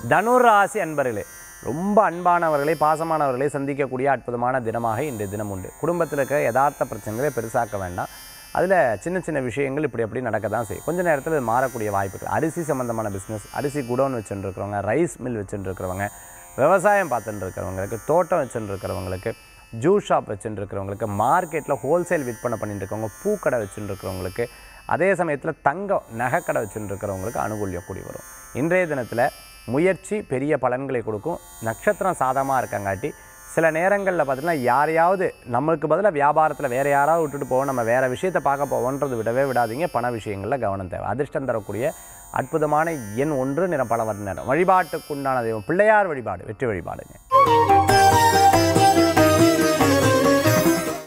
தனுர் ராசி அன்பர்களே ரொம்ப அன்பானவர்களை பாசமானவர்களை சந்திக்கக்கூடிய அற்புதமான தினமாக இன்றைய தினம் உண்டு குடும்பத்தில் இருக்கிற யதார்த்த பிரச்சனைகளை பெருசாக்க வேண்டாம் அதில் சின்ன சின்ன விஷயங்கள் இப்படி அப்படி நடக்க தான் செய்யும் கொஞ்ச நேரத்தில் இது மாறக்கூடிய வாய்ப்புகள் அரிசி சம்மந்தமான பிஸ்னஸ் அரிசி குடோன் வச்சுட்டு இருக்கிறவங்க ரைஸ் மில் வச்சுட்டு இருக்கிறவங்க விவசாயம் பார்த்துட்டு இருக்கிறவங்களுக்கு தோட்டம் வச்சுட்டு இருக்கிறவங்களுக்கு ஜூஸ் ஷாப் வச்சுட்டு இருக்கிறவங்களுக்கு மார்க்கெட்டில் ஹோல்சேல் விற்பனை பண்ணிட்டு இருக்கவங்க பூக்கடை வச்சுட்டு இருக்கிறவங்களுக்கு அதே சமயத்தில் தங்கம் நகைக்கடை வச்சுட்டு இருக்கிறவங்களுக்கு அனுகூல்யம் கூடி வரும் இன்றைய தினத்தில் முயற்சி பெரிய பலன்களை கொடுக்கும் நட்சத்திரம் சாதகமாக இருக்கங்காட்டி சில நேரங்களில் பார்த்தீங்கன்னா யாரையாவது நம்மளுக்கு பதிலாக வியாபாரத்தில் வேறு யாராவது விட்டுட்டு போவோம் நம்ம வேறு விஷயத்தை பார்க்க போவோன்றது விடவே விடாதீங்க பண விஷயங்களில் கவனம் தேவை அதிர்ஷ்டம் தரக்கூடிய அற்புதமான எண் ஒன்று நிறம் பல வர்ண நிறம் வழிபாட்டுக்குண்டான தெய்வம் பிள்ளையார் வழிபாடு வெற்றி வழிபாடுங்க